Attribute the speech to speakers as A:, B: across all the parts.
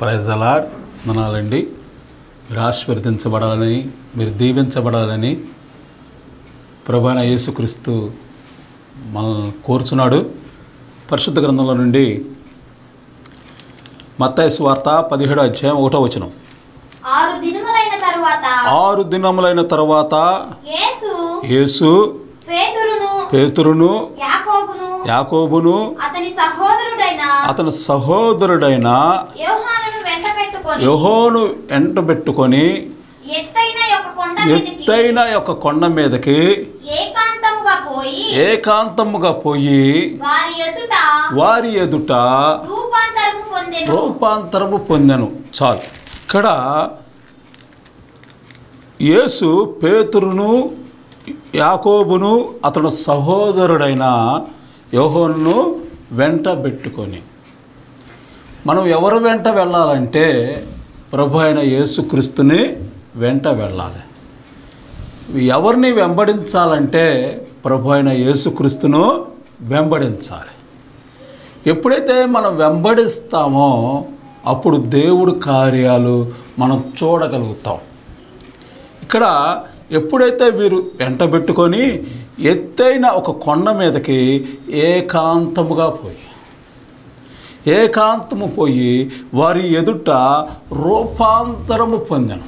A: ప్రైజలాడ్ మనాలండి మీరు ఆశీర్వదించబడాలని మీరు దీవించబడాలని ప్రభాన యేసుక్రీస్తు మనల్ని కోరుచున్నాడు పరిశుద్ధ గ్రంథంలో నుండి మత్తాయి వార్త పదిహేడో అధ్యాయం ఒకటో వచనం
B: ఆరు దినములైన తరువాత
A: ఆరు దినములైన తర్వాత
B: యేసు
A: యేసు
B: పేతురును
A: పేతురును
B: యాకోబును
A: యాకోబును
B: అతని సహోదరుడైన
A: అతని సహోదరుడైన
B: యోహానును వెంట పెట్టుకొని
A: యోహోను ఎంటబెట్టుకొని
B: ఎత్తైన యొక్క కొండ మీదకి
A: ఎత్తైన యొక్క కొండ మీదకి
B: ఏకాంతముగా పోయి
A: ఏకాంతముగా పోయి
B: వారి ఎదుట
A: వారి ఎదుట
B: రూపాంతరము పొందెను
A: రూపాంతరము పొందెను చాలు ఇక్కడ యేసు పేతురును యాకోబును అతను సహోదరుడైన యోహోను వెంట పెట్టుకొని మనం ఎవరు వెంట వెళ్ళాలంటే ప్రభు అయిన యేసుక్రీస్తుని వెంట వెళ్ళాలి ఎవరిని వెంబడించాలంటే ప్రభు అయిన యేసుక్రీస్తును వెంబడించాలి ఎప్పుడైతే మనం వెంబడిస్తామో అప్పుడు దేవుడు కార్యాలు మనం చూడగలుగుతాం ఇక్కడ ఎప్పుడైతే వీరు వెంటబెట్టుకొని ఎత్తైన ఒక కొండ మీదకి ఏకాంతముగా పోయి ఏకాంతము పోయి వారి ఎదుట రూపాంతరము పొందను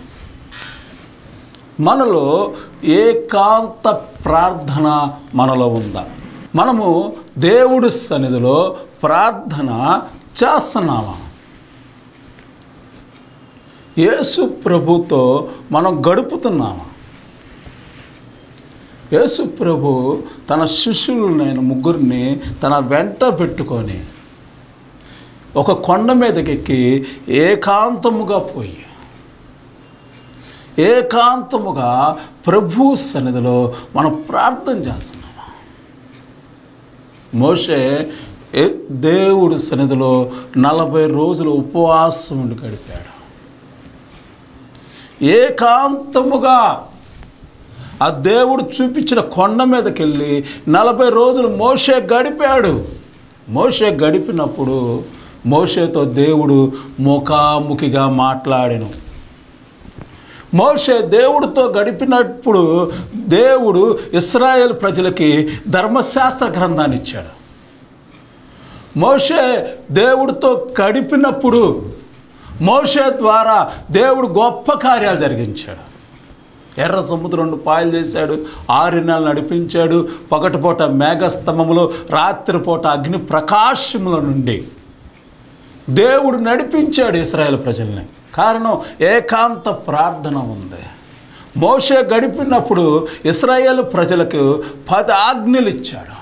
A: మనలో ఏకాంత ప్రార్థన మనలో ఉందా మనము దేవుడి సన్నిధిలో ప్రార్థన చేస్తున్నామా యేసు ప్రభుతో మనం గడుపుతున్నామా యేసు ప్రభు తన శిష్యులైన ముగ్గురిని తన వెంట పెట్టుకొని ఒక కొండ మీదకెక్కి ఏకాంతముగా పోయి ఏకాంతముగా ప్రభు సన్నిధిలో మనం ప్రార్థన చేస్తున్నాము మోషే ఏ- దేవుడి సన్నిధిలో నలభై రోజులు ఉపవాసం ఉండి గడిపాడు ఏకాంతముగా ఆ దేవుడు చూపించిన కొండ మీదకి వెళ్ళి నలభై రోజులు మోషే గడిపాడు మోషే గడిపినప్పుడు మోషేతో దేవుడు ముఖాముఖిగా మాట్లాడెను మోషే దేవుడితో గడిపినప్పుడు దేవుడు ఇస్రాయేల్ ప్రజలకి ధర్మశాస్త్ర గ్రంథాన్ని ఇచ్చాడు మోషే దేవుడితో గడిపినప్పుడు మోషే ద్వారా దేవుడు గొప్ప కార్యాలు జరిగించాడు ఎర్ర సముద్రం పాయలు చేశాడు ఆరు నెలలు నడిపించాడు పగటిపూట మేఘస్తంభములో రాత్రిపూట అగ్ని ప్రకాశముల నుండి దేవుడు నడిపించాడు ఇస్రాయేల్ ప్రజల్ని కారణం ఏకాంత ప్రార్థన ఉంది మోషే గడిపినప్పుడు ఇస్రాయేల్ ప్రజలకు పది ఆజ్ఞలు ఇచ్చాడు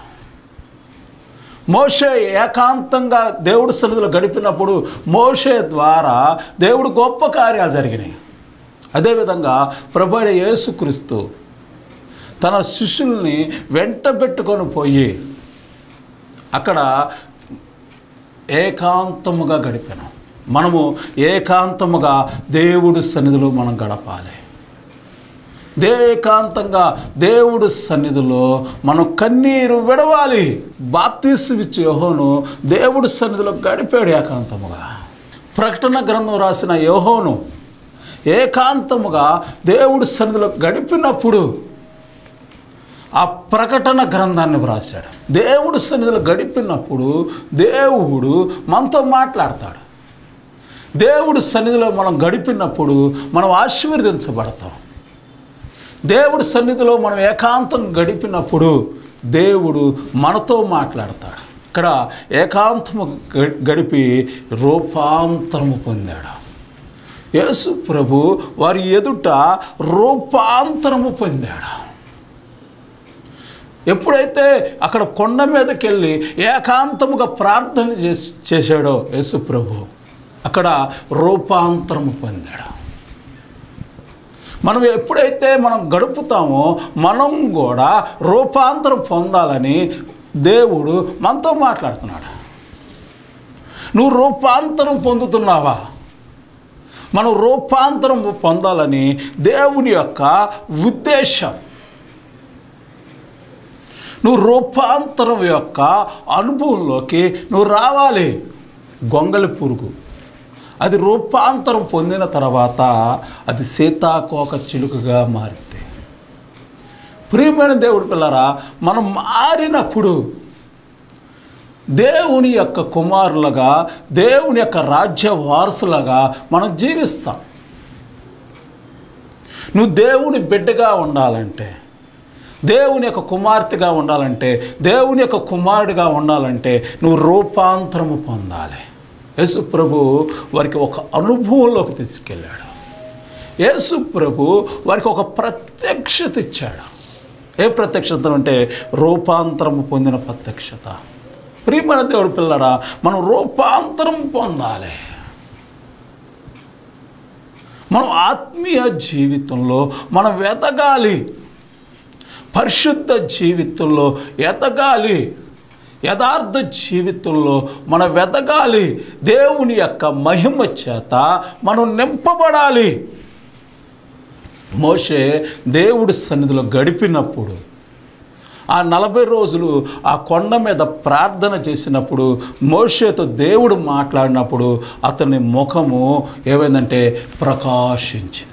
A: మోషే ఏకాంతంగా దేవుడి సన్నిధిలో గడిపినప్పుడు మోషే ద్వారా దేవుడు గొప్ప కార్యాలు జరిగినాయి అదేవిధంగా ప్రభు అయిన యేసుక్రీస్తు తన శిష్యుల్ని వెంట పెట్టుకొని పోయి అక్కడ ఏకాంతముగా గడిపాను మనము ఏకాంతముగా దేవుడి సన్నిధిలో మనం గడపాలి ఏకాంతంగా దేవుడి సన్నిధిలో మనం కన్నీరు విడవాలి బాప్తీసు ఇచ్చే యోహోను దేవుడి సన్నిధిలో గడిపాడు ఏకాంతముగా ప్రకటన గ్రంథం రాసిన యోహోను ఏకాంతముగా దేవుడి సన్నిధిలో గడిపినప్పుడు ఆ ప్రకటన గ్రంథాన్ని వ్రాశాడు దేవుడి సన్నిధిలో గడిపినప్పుడు దేవుడు మనతో మాట్లాడతాడు దేవుడి సన్నిధిలో మనం గడిపినప్పుడు మనం ఆశీర్వదించబడతాం దేవుడి సన్నిధిలో మనం ఏకాంతం గడిపినప్పుడు దేవుడు మనతో మాట్లాడతాడు ఇక్కడ ఏకాంతము గ- గడిపి రూపాంతరము పొందాడు యేసు ప్రభు వారి ఎదుట రూపాంతరము పొందాడు ఎప్పుడైతే అక్కడ కొండ మీదకి వెళ్ళి ఏకాంతముగా ప్రార్థన చేసి చేశాడో యేసు ప్రభు అక్కడ రూపాంతరము పొందాడు మనం ఎప్పుడైతే మనం గడుపుతామో మనం కూడా రూపాంతరం పొందాలని దేవుడు మనతో మాట్లాడుతున్నాడు నువ్వు రూపాంతరం పొందుతున్నావా మనం రూపాంతరం పొందాలని దేవుని యొక్క ఉద్దేశం నువ్వు రూపాంతరం యొక్క అనుభవంలోకి నువ్వు రావాలి గొంగళి పురుగు అది రూపాంతరం పొందిన తర్వాత అది సీతాకోక చిలుకగా మారింది ప్రియమైన దేవుడు పిల్లరా మనం మారినప్పుడు దేవుని యొక్క కుమారులుగా దేవుని యొక్క రాజ్య వారసులుగా మనం జీవిస్తాం నువ్వు దేవుని బిడ్డగా ఉండాలంటే దేవుని యొక్క కుమార్తెగా ఉండాలంటే దేవుని యొక్క కుమారుడిగా ఉండాలంటే నువ్వు రూపాంతరము పొందాలి యేసు ప్రభు వారికి ఒక అనుభవంలోకి తీసుకెళ్ళాడు యేసు ప్రభు వారికి ఒక ప్రత్యక్షత ఇచ్చాడు ఏ ప్రత్యక్షత అంటే రూపాంతరము పొందిన ప్రత్యక్షత ప్రియమైన దేవుడు పిల్లరా మనం రూపాంతరం పొందాలి మనం ఆత్మీయ జీవితంలో మనం ఎదగాలి పరిశుద్ధ జీవితంలో ఎదగాలి యథార్థ జీవితంలో మనం వెదగాలి దేవుని యొక్క మహిమ చేత మనం నింపబడాలి మోషే దేవుడి సన్నిధిలో గడిపినప్పుడు ఆ నలభై రోజులు ఆ కొండ మీద ప్రార్థన చేసినప్పుడు మోషేతో దేవుడు మాట్లాడినప్పుడు అతని ముఖము ఏమైందంటే ప్రకాశించింది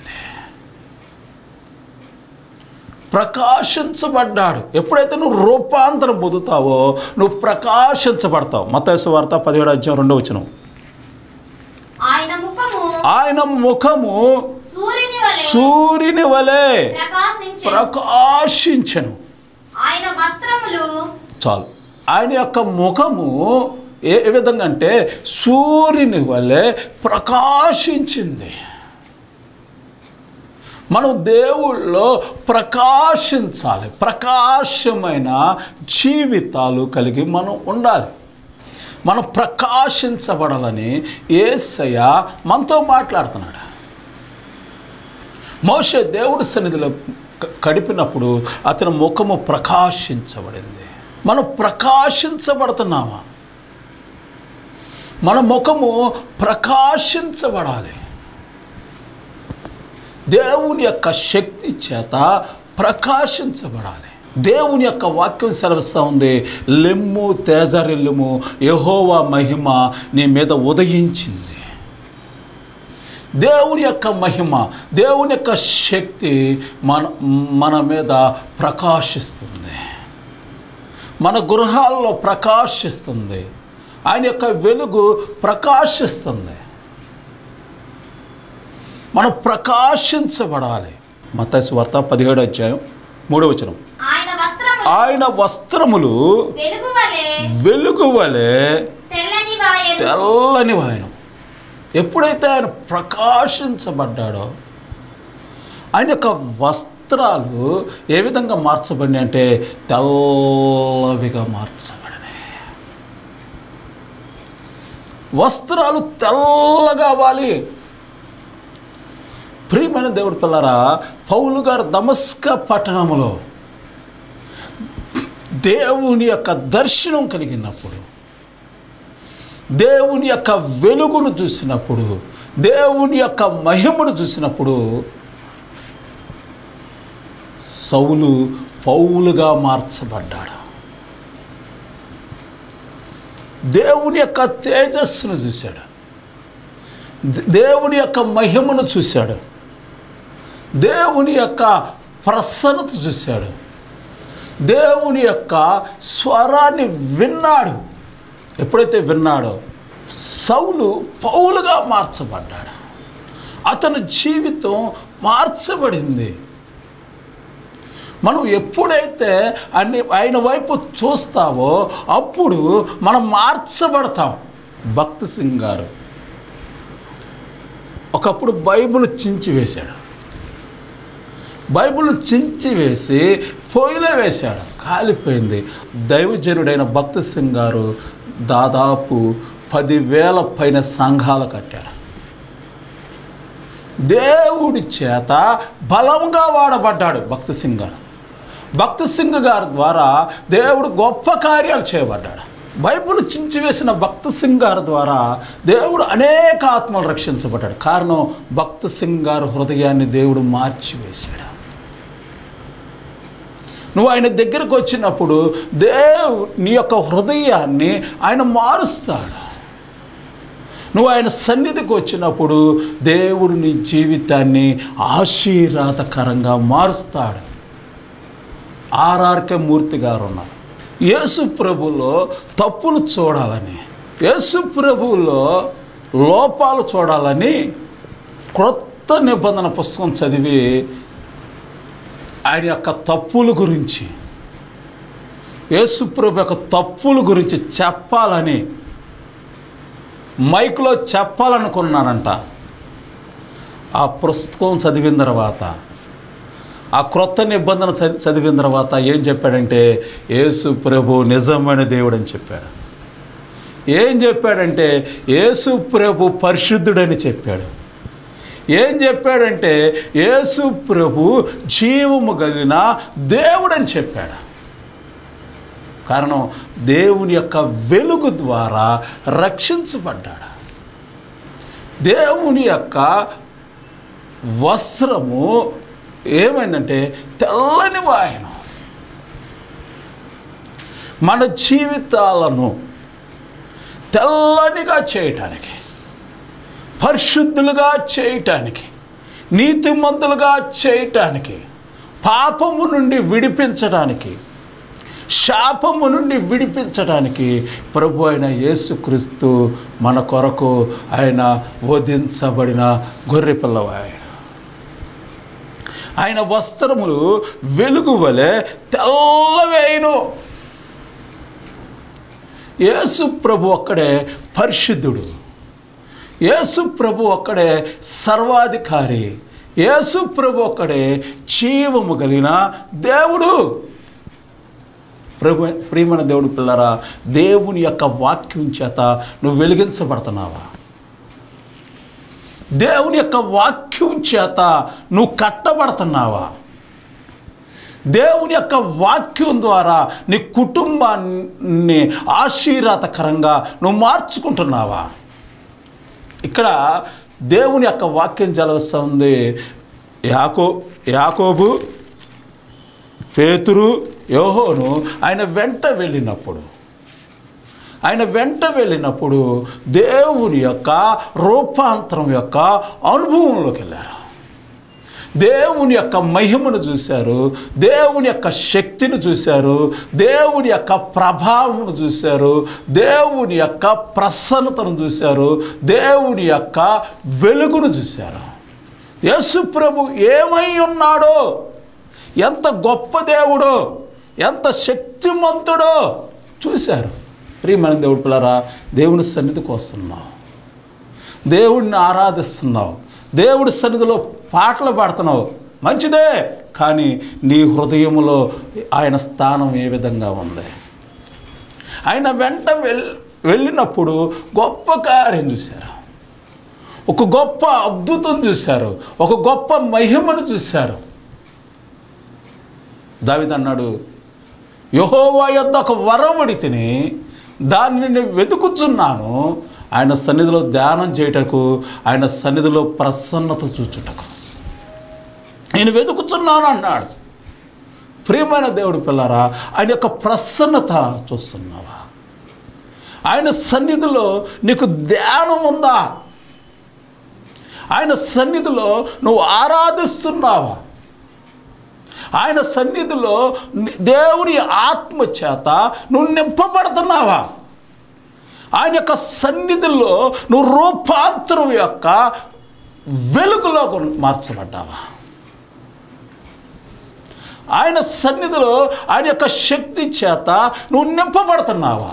A: ప్రకాశించబడ్డాడు ఎప్పుడైతే నువ్వు రూపాంతరం పొందుతావో నువ్వు ప్రకాశించబడతావు మతేసు వార్త పదిహేడు అధ్యాయం రెండో వచ్చిన
B: ఆయన ముఖము
A: ఆయన ముఖము
B: సూర్యుని వలె
A: సూర్యుని వలె
B: ప్రకాశించెను
A: ప్రకాశించను
B: ఆయన వస్త్రములు
A: చాలు ఆయన యొక్క ముఖము ఏ ఏ విధంగా అంటే సూర్యుని వలె ప్రకాశించింది మనం దేవుళ్ళో ప్రకాశించాలి ప్రకాశమైన జీవితాలు కలిగి మనం ఉండాలి మనం ప్రకాశించబడాలని ఏసయ్య మనతో మాట్లాడుతున్నాడు మోషే దేవుడి సన్నిధిలో క- కడిపినప్పుడు అతని ముఖము ప్రకాశించబడింది మనం ప్రకాశించబడుతున్నామా మన ముఖము ప్రకాశించబడాలి దేవుని యొక్క శక్తి చేత ప్రకాశించబడాలి దేవుని యొక్క వాక్యం సెలవిస్తూ ఉంది లెమ్ము తేజరెల్లుము యహోవా మహిమ నీ మీద ఉదయించింది దేవుని యొక్క మహిమ దేవుని యొక్క శక్తి మన మన మీద ప్రకాశిస్తుంది మన గృహాల్లో ప్రకాశిస్తుంది ఆయన యొక్క వెలుగు ప్రకాశిస్తుంది మనం ప్రకాశించబడాలి మత్తయి వార్త పదిహేడు అధ్యాయం మూడో వచనం
B: ఆయన వస్త్రములు
A: ఆయన వస్త్రములు
B: వెలుగు వలె
A: వెలుగు వలె
B: తెల్లని వాయను
A: తెల్లని వాయనం ఎప్పుడైతే ఆయన ప్రకాశించబడ్డాడో ఆయన యొక్క వస్త్రాలు ఏ విధంగా మార్చబడినాయి అంటే తెల్లవిగా మార్చబడినాయి వస్త్రాలు తెల్లగా అవ్వాలి ప్రియమైన దేవుడి పిల్లరా పౌలు గారు దమస్క పట్టణంలో దేవుని యొక్క దర్శనం కలిగినప్పుడు దేవుని యొక్క వెలుగును చూసినప్పుడు దేవుని యొక్క మహిమను చూసినప్పుడు సౌలు పౌలుగా మార్చబడ్డాడు దేవుని యొక్క తేజస్సును చూశాడు దే- దేవుని యొక్క మహిమను చూశాడు దేవుని యొక్క ప్రసన్నత చూశాడు దేవుని యొక్క స్వరాన్ని విన్నాడు ఎప్పుడైతే విన్నాడో సౌలు పౌలుగా మార్చబడ్డాడు అతని జీవితం మార్చబడింది మనం ఎప్పుడైతే అన్ని ఆయన వైపు చూస్తావో అప్పుడు మనం మార్చబడతాం భక్త్ సింగ్ గారు ఒకప్పుడు బైబిల్ చించి వేశాడు బైబిల్ చించి వేసి పొయ్యిలో వేశాడు కాలిపోయింది దైవజనుడైన భక్త సింగ్ గారు దాదాపు పదివేల పైన సంఘాలు కట్టాడు దేవుడి చేత బలంగా వాడబడ్డాడు భక్త సింగ్ గారు భక్త సింగ్ గారి ద్వారా దేవుడు గొప్ప కార్యాలు చేయబడ్డాడు బైబిల్ చించివేసిన భక్త సింగ్ గారి ద్వారా దేవుడు అనేక ఆత్మలు రక్షించబడ్డాడు కారణం భక్త సింగ్ గారు హృదయాన్ని దేవుడు మార్చివేశాడు నువ్వు ఆయన దగ్గరకు వచ్చినప్పుడు దేవు నీ యొక్క హృదయాన్ని ఆయన మారుస్తాడు నువ్వు ఆయన సన్నిధికి వచ్చినప్పుడు దేవుడు నీ జీవితాన్ని ఆశీర్వాదకరంగా మారుస్తాడు ఆర్ఆర్కే మూర్తి గారు ఉన్నారు యేసు ప్రభులో తప్పులు చూడాలని యేసు ప్రభువులో లోపాలు చూడాలని క్రొత్త నిబంధన పుస్తకం చదివి ఆయన యొక్క తప్పుల గురించి యేసు ప్రభు యొక్క తప్పుల గురించి చెప్పాలని మైక్లో చెప్పాలనుకున్నానంట ఆ పుస్తకం చదివిన తర్వాత ఆ క్రొత్త నిబంధన చ- చదివిన తర్వాత ఏం చెప్పాడంటే యేసు ప్రభు నిజమైన దేవుడు అని చెప్పాడు ఏం చెప్పాడంటే యేసు ప్రభు పరిశుద్ధుడని చెప్పాడు ఏం చెప్పాడంటే యేసు ప్రభు జీవము కలిగిన దేవుడని చెప్పాడు కారణం దేవుని యొక్క వెలుగు ద్వారా రక్షించబడ్డాడు దేవుని యొక్క వస్త్రము ఏమైందంటే తెల్లని వాయనం మన జీవితాలను తెల్లనిగా చేయటానికి పరిశుద్ధులుగా చేయటానికి నీతిమంతులుగా చేయటానికి పాపము నుండి విడిపించడానికి శాపము నుండి విడిపించడానికి ప్రభు అయిన యేసుక్రీస్తు మన కొరకు ఆయన వధించబడిన గొర్రె పిల్లవాడు ఆయన వస్త్రములు వెలుగు వలె తెల్లవేయును యేసు ప్రభు ఒక్కడే పరిశుద్ధుడు యేసు ప్రభు ఒక్కడే సర్వాధికారి యేసు ప్రభు ఒక్కడే జీవము కలిగిన దేవుడు ప్రభు ప్రియమైన దేవుడు పిల్లరా దేవుని యొక్క వాక్యం చేత నువ్వు వెలిగించబడుతున్నావా దేవుని యొక్క వాక్యం చేత నువ్వు కట్టబడుతున్నావా దేవుని యొక్క వాక్యం ద్వారా నీ కుటుంబాన్ని ఆశీర్వాదకరంగా నువ్వు మార్చుకుంటున్నావా ఇక్కడ దేవుని యొక్క వాక్యం చదవస్తూ ఉంది యాకో యాకోబు పేతురు యోహోను ఆయన వెంట వెళ్ళినప్పుడు ఆయన వెంట వెళ్ళినప్పుడు దేవుని యొక్క రూపాంతరం యొక్క అనుభవంలోకి వెళ్ళారు దేవుని యొక్క మహిమను చూశారు దేవుని యొక్క శక్తిని చూశారు దేవుని యొక్క ప్రభావమును చూశారు దేవుని యొక్క ప్రసన్నతను చూశారు దేవుని యొక్క వెలుగును చూశారు యేసు ప్రభు ఏమై ఉన్నాడో ఎంత గొప్ప దేవుడో ఎంత శక్తిమంతుడో చూశారు ప్రియమైన దేవుడు పిల్లరా దేవుని సన్నిధికి వస్తున్నావు దేవుడిని ఆరాధిస్తున్నావు దేవుడి సన్నిధిలో పాటలు పాడుతున్నావు మంచిదే కానీ నీ హృదయములో ఆయన స్థానం ఏ విధంగా ఉంది ఆయన వెంట వెల్ వెళ్ళినప్పుడు గొప్ప కార్యం చూశారు ఒక గొప్ప అద్భుతం చూశారు ఒక గొప్ప మహిమను చూశారు దావిద్ అన్నాడు యహోవా యొద్ద ఒక వరముడి తిని దాన్ని నేను వెతుకుచున్నాను ఆయన సన్నిధిలో ధ్యానం చేయుటకు ఆయన సన్నిధిలో ప్రసన్నత చూచుటకు నేను వెతుకుచున్నాను అన్నాడు ప్రియమైన దేవుడు పిల్లరా ఆయన యొక్క ప్రసన్నత చూస్తున్నావా ఆయన సన్నిధిలో నీకు ధ్యానం ఉందా ఆయన సన్నిధిలో నువ్వు ఆరాధిస్తున్నావా ఆయన సన్నిధిలో ని- దేవుని ఆత్మ చేత నువ్వు నింపబడుతున్నావా ఆయన యొక్క సన్నిధిలో నువ్వు రూపాంతరం యొక్క వెలుగులో మార్చబడ్డావా ఆయన సన్నిధిలో ఆయన యొక్క శక్తి చేత నువ్వు నింపబడుతున్నావా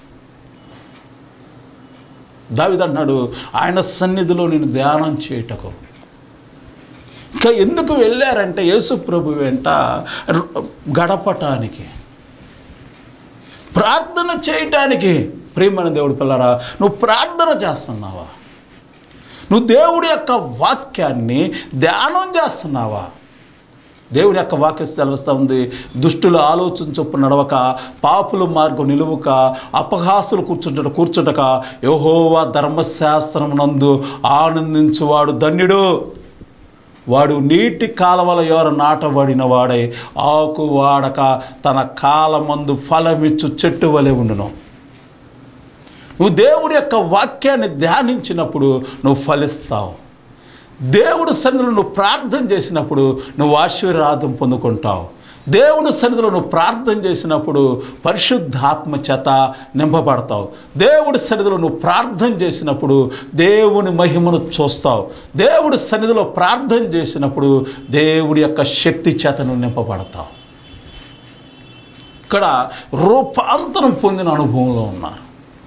A: దావిదన్నాడు ఆయన సన్నిధిలో నేను ధ్యానం చేయటకు ఇంకా ఎందుకు వెళ్ళారంటే యేసు ప్రభు వెంట ర- గడపటానికి ప్రార్థన చేయటానికి ప్రియమైన దేవుడు పిల్లరా నువ్వు ప్రార్థన చేస్తున్నావా నువ్వు దేవుడి యొక్క వాక్యాన్ని ధ్యానం చేస్తున్నావా దేవుని యొక్క వాక్యం సెలవుస్తూ ఉంది దుష్టుల ఆలోచన చొప్పు నడవక పాపుల మార్గం నిలువక అపహాసులు కూర్చుంట కూర్చుంటక యహోవా ధర్మశాస్త్రమునందు ఆనందించువాడు ధన్యుడు వాడు నీటి కాలవల ఎవరు నాటబడిన వాడై ఆకు వాడక తన కాలమందు ఫలమిచ్చు చెట్టు వలె ఉండును నువ్వు దేవుడి యొక్క వాక్యాన్ని ధ్యానించినప్పుడు నువ్వు ఫలిస్తావు దేవుడు సన్నిధిలో నువ్వు ప్రార్థన చేసినప్పుడు నువ్వు ఆశీర్వాదం పొందుకుంటావు దేవుని సన్నిధిలో నువ్వు ప్రార్థన చేసినప్పుడు పరిశుద్ధాత్మ చేత నింపబడతావు దేవుడి సన్నిధిలో నువ్వు ప్రార్థన చేసినప్పుడు దేవుని మహిమను చూస్తావు దేవుడి సన్నిధిలో ప్రార్థన చేసినప్పుడు దేవుడి యొక్క శక్తి చేత నువ్వు నింపబడతావు ఇక్కడ రూపాంతరం పొందిన అనుభవంలో ఉన్నారు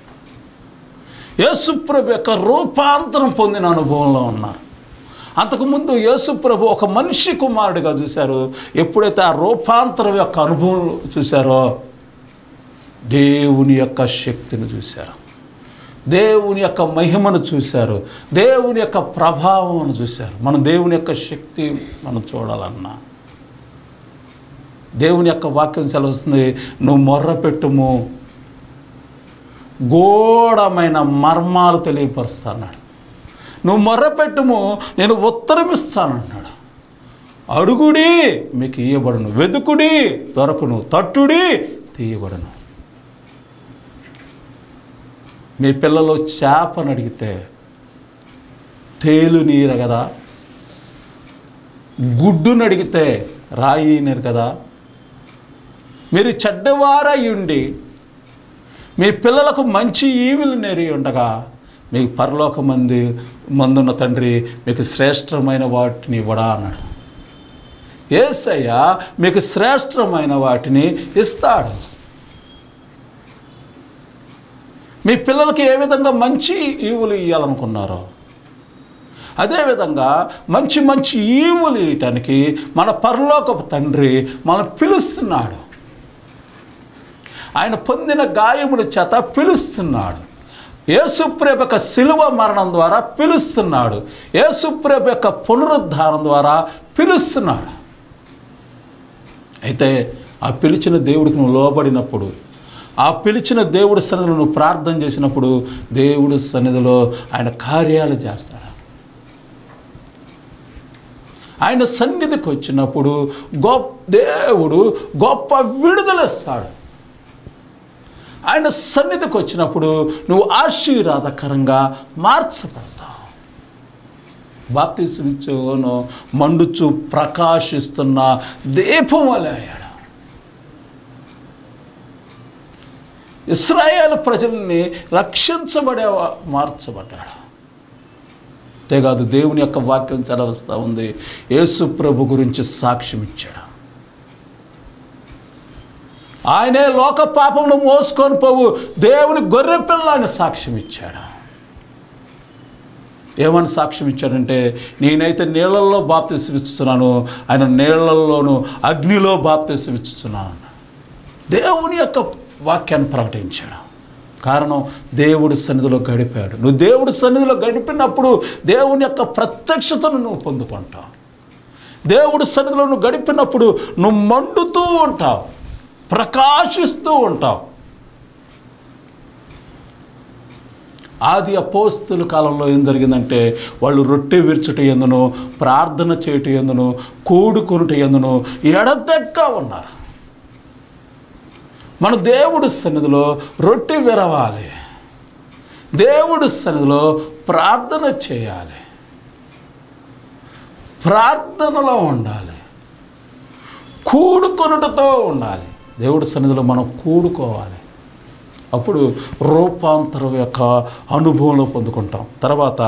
A: యేసుప్రభు యొక్క రూపాంతరం పొందిన అనుభవంలో ఉన్నారు అంతకుముందు యేసుప్రభు ఒక మనిషి కుమారుడిగా చూశారు ఎప్పుడైతే ఆ రూపాంతరం యొక్క అనుభవం చూశారో దేవుని యొక్క శక్తిని చూశారు దేవుని యొక్క మహిమను చూశారు దేవుని యొక్క ప్రభావం చూశారు మనం దేవుని యొక్క శక్తి మనం చూడాలన్నా దేవుని యొక్క వాక్యం సెలవుస్తుంది నువ్వు మొర్ర పెట్టుము ఘోరమైన మర్మాలు తెలియపరుస్తాన్నాడు నువ్వు మొర్రపెట్టుము నేను ఉత్తరం ఇస్తానన్నాడు అడుగుడి మీకు ఇయ్యబడును వెతుకుడి దొరకును తట్టుడి తీయబడును మీ పిల్లలు చేపను అడిగితే తేలు నీరు కదా గుడ్డును అడిగితే రాయి నీరు కదా మీరు చెడ్డవారై ఉండి మీ పిల్లలకు మంచి ఈవులు నేరి ఉండగా మీకు పరలోక మంది మందున్న తండ్రి మీకు శ్రేష్టమైన వాటిని ఇవ్వడా అన్నాడు ఏసయ్య మీకు శ్రేష్టమైన వాటిని ఇస్తాడు మీ పిల్లలకి ఏ విధంగా మంచి ఈవులు ఇవ్వాలనుకున్నారో అదేవిధంగా మంచి మంచి ఈవులు ఇవ్వటానికి మన పరలోకపు తండ్రి మనం పిలుస్తున్నాడు ఆయన పొందిన గాయముల చేత పిలుస్తున్నాడు యేసుప్రేమ యొక్క శిలువ మరణం ద్వారా పిలుస్తున్నాడు యేసుప్రేమ యొక్క పునరుద్ధానం ద్వారా పిలుస్తున్నాడు అయితే ఆ పిలిచిన దేవుడికి నువ్వు లోబడినప్పుడు ఆ పిలిచిన దేవుడి సన్నిధిలో నువ్వు ప్రార్థన చేసినప్పుడు దేవుడి సన్నిధిలో ఆయన కార్యాలు చేస్తాడు ఆయన సన్నిధికి వచ్చినప్పుడు గొప్ప దేవుడు గొప్ప విడుదలిస్తాడు ఆయన సన్నిధికి వచ్చినప్పుడు నువ్వు ఆశీర్వాదకరంగా మార్చబడతావు బాప్తిస్మించును మండుచు ప్రకాశిస్తున్న దీపం వలె అయ్యాడు ఇస్రాయేల్ ప్రజల్ని రక్షించబడే మార్చబడ్డాడు అంతేకాదు దేవుని యొక్క వాక్యం సెలవుస్తూ ఉంది యేసు ప్రభు గురించి సాక్ష్యం ఇచ్చాడు ఆయనే లోక పాపమును మోసుకొని పోవు దేవుని గొర్రె పిల్లని సాక్ష్యం ఇచ్చాడు ఏమని సాక్ష్యం ఇచ్చాడంటే నేనైతే నీళ్ళల్లో బాప్తిసం ఇస్తున్నాను ఆయన నీళ్ళల్లోనూ అగ్నిలో బాప్తిసం ఇస్తున్నాను దేవుని యొక్క వాక్యాన్ని ప్రకటించాడు కారణం దేవుడి సన్నిధిలో గడిపాడు నువ్వు దేవుడి సన్నిధిలో గడిపినప్పుడు దేవుని యొక్క ప్రత్యక్షతను నువ్వు పొందుకుంటావు దేవుడి సన్నిధిలో నువ్వు గడిపినప్పుడు నువ్వు మండుతూ ఉంటావు ప్రకాశిస్తూ ఉంటావు ఆది అపోస్తుల కాలంలో ఏం జరిగిందంటే వాళ్ళు రొట్టె విరుచుట ఎందును ప్రార్థన చేయట ఎందును కూడుకునుట ఎందును ఎడతెక్క ఉన్నారు మన దేవుడి సన్నిధిలో రొట్టె విరవాలి దేవుడి సన్నిధిలో ప్రార్థన చేయాలి ప్రార్థనలో ఉండాలి కూడుకొనుటతో ఉండాలి దేవుడి సన్నిధిలో మనం కూడుకోవాలి అప్పుడు రూపాంతరం యొక్క అనుభవంలో పొందుకుంటాం తర్వాత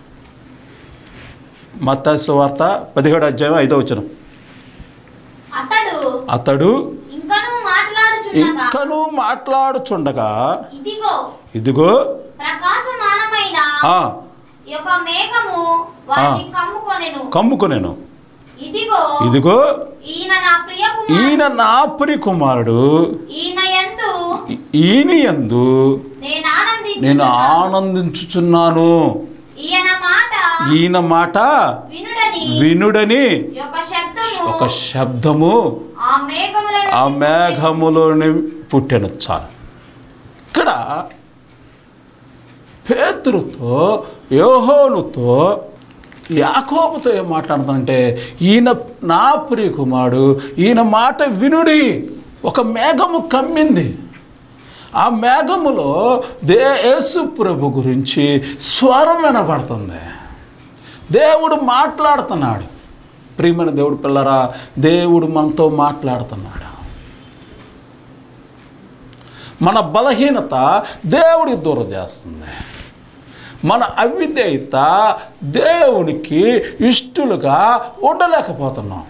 A: మత్తాసు వార్త పదిహేడు అధ్యాయం ఐదో వచనం
B: అతడు
A: అతడు
B: ఇంకను మాట్లాడుచుండగా
A: ఇంకను మాట్లాడుచుండగా
B: ఇదిగో
A: ఇదిగో
B: ప్రకాశమానమైన
A: ఆ,
B: యొక్క మేఘము వారిని కమ్ముకొనెను
A: కమ్ముకొనేను
B: ఇదిగో
A: ఇదిగో
B: ఈయన నా ప్రియ కుమారుడు
A: ఈయన నా ప్రి కుమారుడు
B: ఈయన యందు
A: ఈ- ఈయన యందు
B: నేను ఆనందించు
A: నేను ఆనందించుచున్నాను
B: ఈయన మాట
A: ఈయన మాట
B: వినుడని
A: వినుడని
B: యొక్క శబ్దము
A: ఒక శబ్దము
B: ఆ మేఘములను
A: ఆ మేఘములోని పుట్టాను చాలు ఇక్కడ పేతురుతో యోహోనుతో యాకోబుతో ఏం మాట్లాడుతానంటే ఈయన నా ప్రియ కుమారుడు ఈయన మాట వినుడి ఒక మేఘము కమ్మింది ఆ మేఘములో దే యేసు ప్రభు గురించి స్వరం వినబడుతుంది దేవుడు మాట్లాడుతున్నాడు ప్రియమైన దేవుడు పిల్లరా దేవుడు మనతో మాట్లాడుతున్నాడు మన బలహీనత దేవుడికి దూరం చేస్తుంది మన అవిధేయత దేవునికి ఇష్టలుగా ఉండలేకపోతున్నాం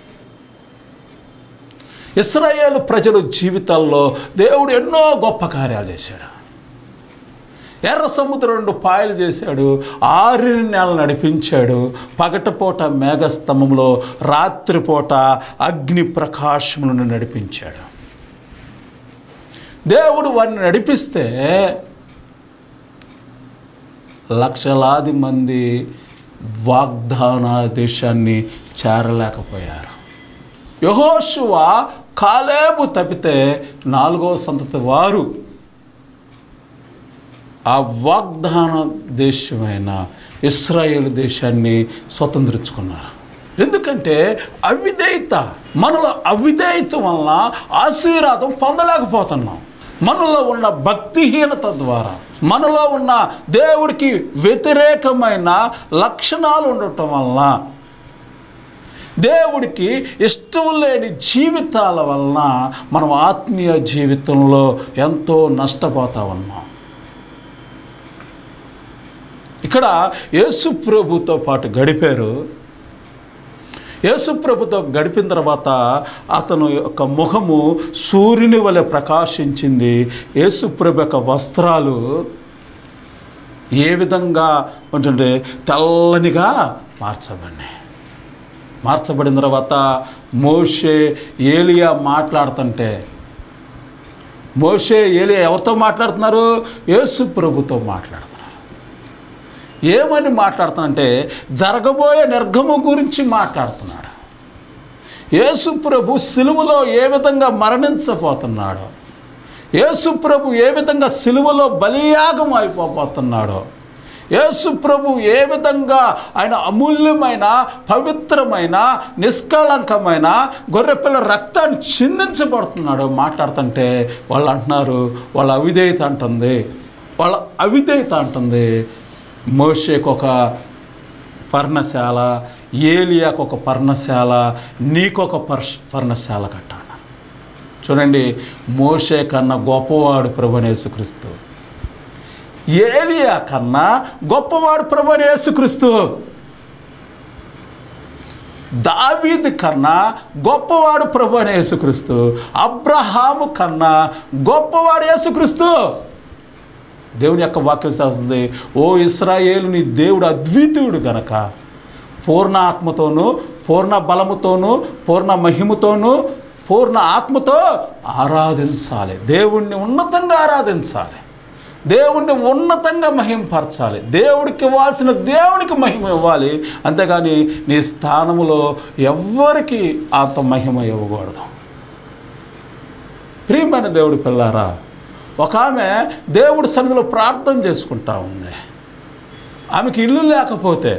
A: ఇస్రాయేల్ ప్రజల జీవితాల్లో దేవుడు ఎన్నో గొప్ప కార్యాలు చేశాడు ఎర్ర సముద్రం రెండు పాయలు చేశాడు ఆరు నెలలు నడిపించాడు పగటిపూట మేఘస్తంభంలో రాత్రిపూట అగ్ని ప్రకాశములను నడిపించాడు దేవుడు వారిని నడిపిస్తే లక్షలాది మంది వాగ్దాన దేశాన్ని చేరలేకపోయారు యహోశువ కాలేబు తప్పితే నాలుగో సంతతి వారు ఆ వాగ్దాన దేశమైన ఇస్రాయేల్ దేశాన్ని స్వతంత్రించుకున్నారు ఎందుకంటే అవిధేయత మనలో అవిధేయత వలన ఆశీర్వాదం పొందలేకపోతున్నాం మనలో ఉన్న భక్తిహీనత ద్వారా మనలో ఉన్న దేవుడికి వ్యతిరేకమైన లక్షణాలు ఉండటం వలన దేవుడికి ఇష్టం లేని జీవితాల వలన మనం ఆత్మీయ జీవితంలో ఎంతో నష్టపోతా ఉన్నాం ఇక్కడ యేసు ప్రభుతో పాటు గడిపారు యేసు ప్రభుతో గడిపిన తర్వాత అతను యొక్క ముఖము సూర్యుని వలె ప్రకాశించింది యేసు ప్రభు యొక్క వస్త్రాలు ఏ విధంగా ఉంటుంటే తెల్లనిగా మార్చబడినాయి మార్చబడిన తర్వాత మోషే ఏలియా మాట్లాడుతుంటే మోషే ఏలియా ఎవరితో మాట్లాడుతున్నారు యేసు ప్రభుతో మాట్లాడుతున్నారు ఏమని మాట్లాడుతానంటే జరగబోయే నిర్గము గురించి మాట్లాడుతున్నాడు యేసు ప్రభు సిలువలో ఏ విధంగా మరణించబోతున్నాడో యేసు ప్రభు ఏ విధంగా సిలువలో బలియాగం అయిపోతున్నాడో యేసు ప్రభు ఏ విధంగా ఆయన అమూల్యమైన పవిత్రమైన నిష్కళంకమైన గొర్రెపిల్ల రక్తాన్ని చిందించబడుతున్నాడు మాట్లాడుతుంటే వాళ్ళు అంటున్నారు వాళ్ళ అవిధేయత అంటుంది వాళ్ళ అవిధేయత అంటుంది మోషేకు ఒక పర్ణశాల ఏలియాకు ఒక పర్ణశాల నీకొక పర్ష పర్ణశాల కట్టాడు చూడండి మోషే కన్నా గొప్పవాడు ప్రభునేసుక్రీస్తు ఏలియా కన్నా గొప్పవాడు ప్రభునేసుక్రీస్తు దావీదు కన్నా గొప్పవాడు ప్రభు అని యేసుక్రీస్తు అబ్రహాము కన్నా గొప్పవాడు యేసుక్రీస్తు దేవుని యొక్క వాక్యం చేస్తుంది ఓ ఇస్రాయేలు నీ దేవుడు అద్వితీయుడు గనక పూర్ణ ఆత్మతోనూ పూర్ణ బలముతోనూ పూర్ణ మహిమతోనూ పూర్ణ ఆత్మతో ఆరాధించాలి దేవుణ్ణి ఉన్నతంగా ఆరాధించాలి దేవుణ్ణి ఉన్నతంగా మహింపరచాలి దేవుడికి ఇవ్వాల్సిన దేవునికి మహిమ ఇవ్వాలి అంతేగాని నీ స్థానములో ఎవ్వరికి అంత మహిమ ఇవ్వకూడదు ప్రియమైన దేవుడి పిల్లారా ఒక ఆమె దేవుడి సన్నిధిలో ప్రార్థన చేసుకుంటా ఉంది ఆమెకి ఇల్లు లేకపోతే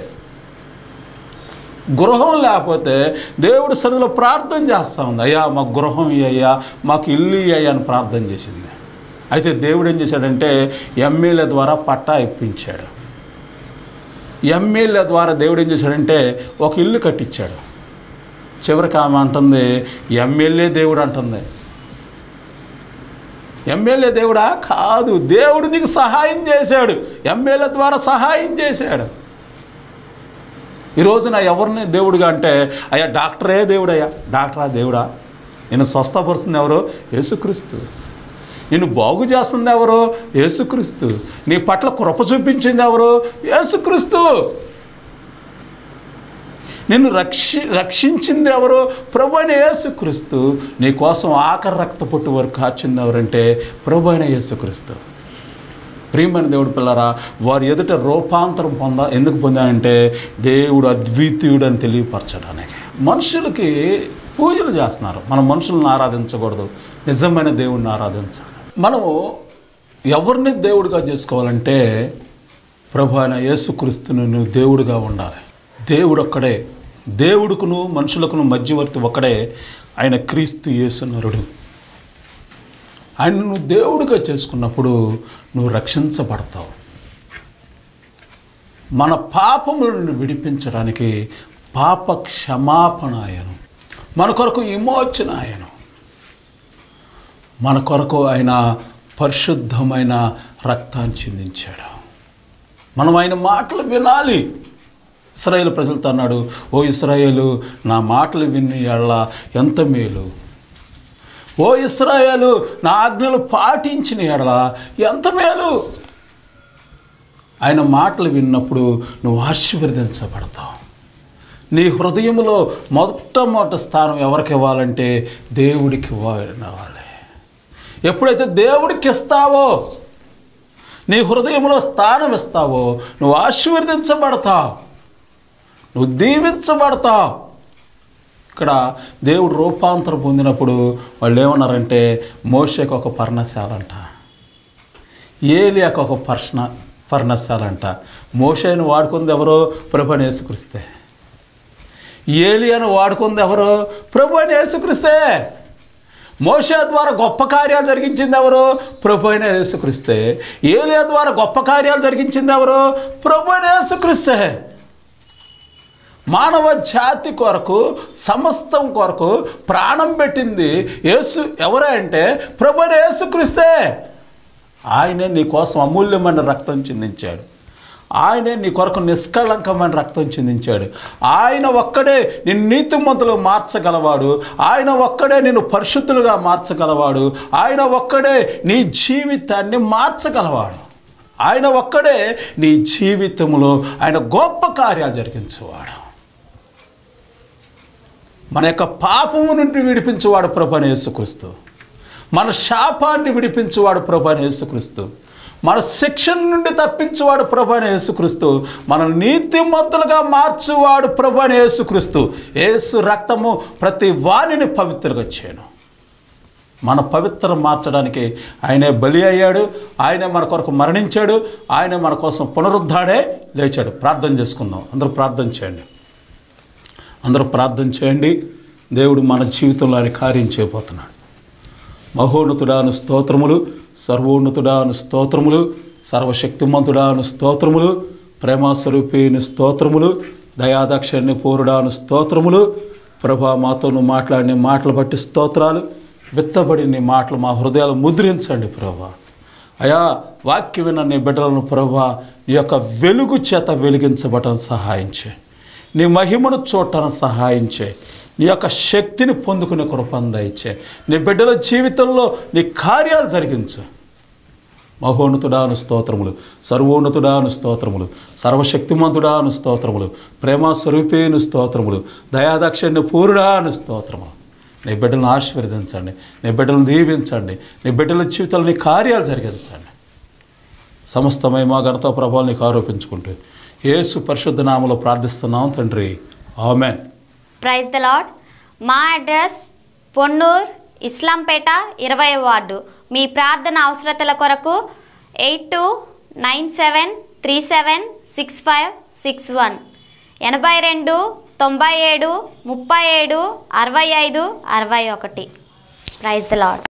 A: గృహం లేకపోతే దేవుడి సన్నిధిలో ప్రార్థన చేస్తూ ఉంది అయ్యా మాకు గృహం అయ్యా మాకు ఇల్లు అయ్యా అని ప్రార్థన చేసింది అయితే దేవుడు ఏం చేశాడంటే ఎమ్మెల్యే ద్వారా పట్టా ఇప్పించాడు ఎమ్మెల్యే ద్వారా దేవుడు ఏం చేశాడంటే ఒక ఇల్లు కట్టించాడు చివరికి ఆమె అంటుంది ఎమ్మెల్యే దేవుడు అంటుంది ఎమ్మెల్యే దేవుడా కాదు దేవుడు నీకు సహాయం చేశాడు ఎమ్మెల్యే ద్వారా సహాయం చేశాడు ఈ రోజున ఎవరిని దేవుడుగా అంటే అయ్యా డాక్టరే దేవుడయ్యా డాక్టరా దేవుడా నేను స్వస్థపరుస్తుంది ఎవరు యేసుక్రీస్తు నిన్ను బాగు చేస్తుంది ఎవరు యేసుక్రీస్తు నీ పట్ల కృప చూపించింది ఎవరు యేసుక్రీస్తు నిన్ను రక్షి రక్షించింది ఎవరు ప్రభు అయిన యేసుక్రీస్తు నీ కోసం ఆఖరి రక్త పొట్టు వరకు కాచింది ఎవరంటే ప్రభు అయిన యేసుక్రీస్తు ప్రియమైన దేవుడు పిల్లరా వారి ఎదుట రూపాంతరం పొంద ఎందుకు పొందానంటే దేవుడు అద్వితీయుడు అని తెలియపరచడానికి మనుషులకి పూజలు చేస్తున్నారు మనం మనుషులను ఆరాధించకూడదు నిజమైన దేవుడిని ఆరాధించాలి మనము ఎవరిని దేవుడిగా చేసుకోవాలంటే ప్రభు అయిన యేసుక్రీస్తును నువ్వు దేవుడిగా ఉండాలి దేవుడు ఒక్కడే దేవుడుకును మనుషులకును మధ్యవర్తి ఒక్కడే ఆయన క్రీస్తు యేసునరుడు ఆయన నువ్వు దేవుడిగా చేసుకున్నప్పుడు నువ్వు రక్షించబడతావు మన పాపములను విడిపించడానికి పాప క్షమాపణ ఆయను మన కొరకు విమోచన ఆయను మన కొరకు ఆయన పరిశుద్ధమైన రక్తాన్ని చిందించాడు మనం ఆయన మాటలు వినాలి ఇస్రాయేల్ ప్రజలతో అన్నాడు ఓ ఇస్రాయేలు నా మాటలు విని ఎళ్ళ ఎంత మేలు ఓ ఇస్రాయేలు నా ఆజ్ఞలు పాటించిన ఎడల ఎంత మేలు ఆయన మాటలు విన్నప్పుడు నువ్వు ఆశీర్వదించబడతావు నీ హృదయంలో మొట్టమొదటి స్థానం ఎవరికి ఇవ్వాలంటే దేవుడికి ఇవ్వాలి ఎప్పుడైతే దేవుడికి ఇస్తావో నీ హృదయంలో స్థానం ఇస్తావో నువ్వు ఆశీర్వదించబడతావు నువ్వు దీవించబడతావు ఇక్కడ దేవుడు రూపాంతరం పొందినప్పుడు వాళ్ళు ఏమన్నారంటే మోషకు ఒక పర్ణశాల అంట ఏలియాకు ఒక పర్షణ పర్ణశాల అంట మోషేను వాడుకుంది ఎవరో ప్రభుని యేసుక్రిస్తే ఏలియాను వాడుకుంది ఎవరు ప్రభుని యేసుక్రిస్తే మోషే ద్వారా గొప్ప కార్యాలు జరిగించింది ఎవరు ప్రభు అయిన యేసుక్రిస్తే ఏలియా ద్వారా గొప్ప కార్యాలు జరిగించింది ఎవరు ప్రభు అయిన యేసుక్రిస్తే మానవ జాతి కొరకు సమస్తం కొరకు ప్రాణం పెట్టింది యేసు ఎవరే అంటే ప్రభు అయిన యేసుక్రిస్తే ఆయనే నీ కోసం అమూల్యమైన రక్తం చిందించాడు ఆయనే నీ కొరకు నిష్కళంకమైన రక్తం చిందించాడు ఆయన ఒక్కడే నిన్ను నీతిమంతులు మార్చగలవాడు ఆయన ఒక్కడే నిన్ను పరిశుద్ధులుగా మార్చగలవాడు ఆయన ఒక్కడే నీ జీవితాన్ని మార్చగలవాడు ఆయన ఒక్కడే నీ జీవితంలో ఆయన గొప్ప కార్యాలు జరిగించేవాడు మన యొక్క పాపము నుండి విడిపించేవాడు ప్రభు అని యేసుక్రీస్తు మన శాపాన్ని విడిపించేవాడు ప్రభు అని యేసుక్రీస్తు మన శిక్షణ నుండి తప్పించేవాడు ప్రభు అని యేసుక్రీస్తు మన నీతిమంతులుగా మార్చువాడు ప్రభు అని యేసుక్రీస్తు యేసు రక్తము ప్రతి వాణిని పవిత్రగా చేయను మన పవిత్రం మార్చడానికి ఆయనే బలి అయ్యాడు ఆయనే మన కొరకు మరణించాడు ఆయనే మన కోసం పునరుద్ధాడే లేచాడు ప్రార్థన చేసుకుందాం అందరూ ప్రార్థన చేయండి అందరూ ప్రార్థన చేయండి దేవుడు మన జీవితంలో ఆయన కార్యం చేయబోతున్నాడు మహోన్నతుడాను స్తోత్రములు సర్వోన్నతుడాను స్తోత్రములు సర్వశక్తిమంతుడాను స్తోత్రములు ప్రేమాస్వరూపిని స్తోత్రములు దయాదక్షిణ్య పూరుడాను స్తోత్రములు ప్రభా మాతో నువ్వు మాట్లాడిన మాటలు బట్టి స్తోత్రాలు విత్తబడి నీ మాటలు మా హృదయాలు ముద్రించండి ప్రభా అయా వాక్య విన్న నీ బిడ్డలను ప్రభా నీ యొక్క వెలుగు చేత వెలిగించబడటం సహాయం చేయి నీ మహిమను చూడటానికి సహాయం చేయి నీ యొక్క శక్తిని పొందుకునే కృపందయిచ్చే నీ బిడ్డల జీవితంలో నీ కార్యాలు జరిగించు మహోన్నతుడాను స్తోత్రములు సర్వోన్నతుడాను స్తోత్రములు సర్వశక్తిమంతుడాను స్తోత్రములు ప్రేమస్వరూపేను స్తోత్రములు దయాదక్షిణ్య పూరుడాను స్తోత్రములు నీ బిడ్డలను ఆశీర్వదించండి నీ బిడ్డలను దీవించండి నీ బిడ్డల జీవితంలో నీ కార్యాలు జరిగించండి సమస్తమై మా ఘనత ప్రభావం నీకు ఆరోపించుకుంటూ యేసు పరిశుద్ధ నామలో ప్రార్థిస్తున్నాం తండ్రి ఆమెన్
C: ప్రైజ్ ద లాడ్ మా అడ్రస్ పొన్నూర్ ఇస్లాంపేట ఇరవై వార్డు మీ ప్రార్థన అవసరతల కొరకు eight two nine seven three seven six five six one ఎనభై రెండు తొంభై ఏడు ముప్పై ఏడు అరవై ఐదు అరవై ఒకటి ప్రైజ్ ద లాడ్